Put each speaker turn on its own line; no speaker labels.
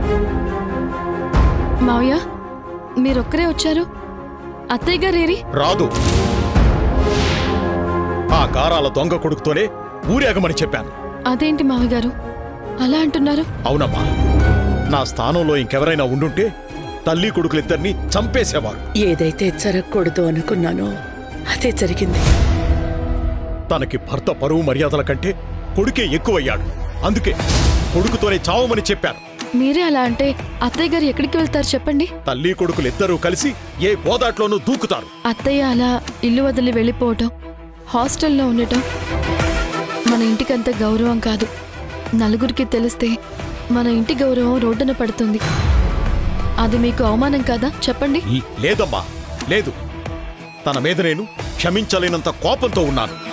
మావయ్య మీరొక్కరే వచ్చారు అత్తయ్య గారేరి
రాదు ఆ గారాల దొంగ కొడుకుతోనే ఊరేగమని చెప్పాను
అదేంటి మావయ్య గారు అలా అంటున్నారు
అవునమ్మా నా స్థానంలో ఇంకెవరైనా ఉండుంటే తల్లి కొడుకులిద్దరినీ చంపేసేవారు
ఏదైతే జరగకూడదు అనుకున్నానో అదే జరిగింది
తనకి భర్త పరువు మర్యాదల కంటే కొడుకే ఎక్కువయ్యాడు అందుకే కొడుకుతోనే చావమని చెప్పాను
మీరే అలా అంటే అత్తయ్య గారు ఎక్కడికి వెళ్తారు చెప్పండి
తల్లి కొడుకులిద్దరూ కలిసి ఏ గోదాట్లోనూ దూకుతారు
అత్తయ్య అలా ఇల్లు వదిలి వెళ్ళిపోవటం హాస్టల్లో ఉండటం మన ఇంటికంత గౌరవం కాదు నలుగురికి తెలిస్తే మన ఇంటి గౌరవం రోడ్డున పడుతుంది అది మీకు అవమానం కాదా చెప్పండి
లేదమ్మా లేదు తన మీద నేను క్షమించలేనంత కోపంతో ఉన్నాను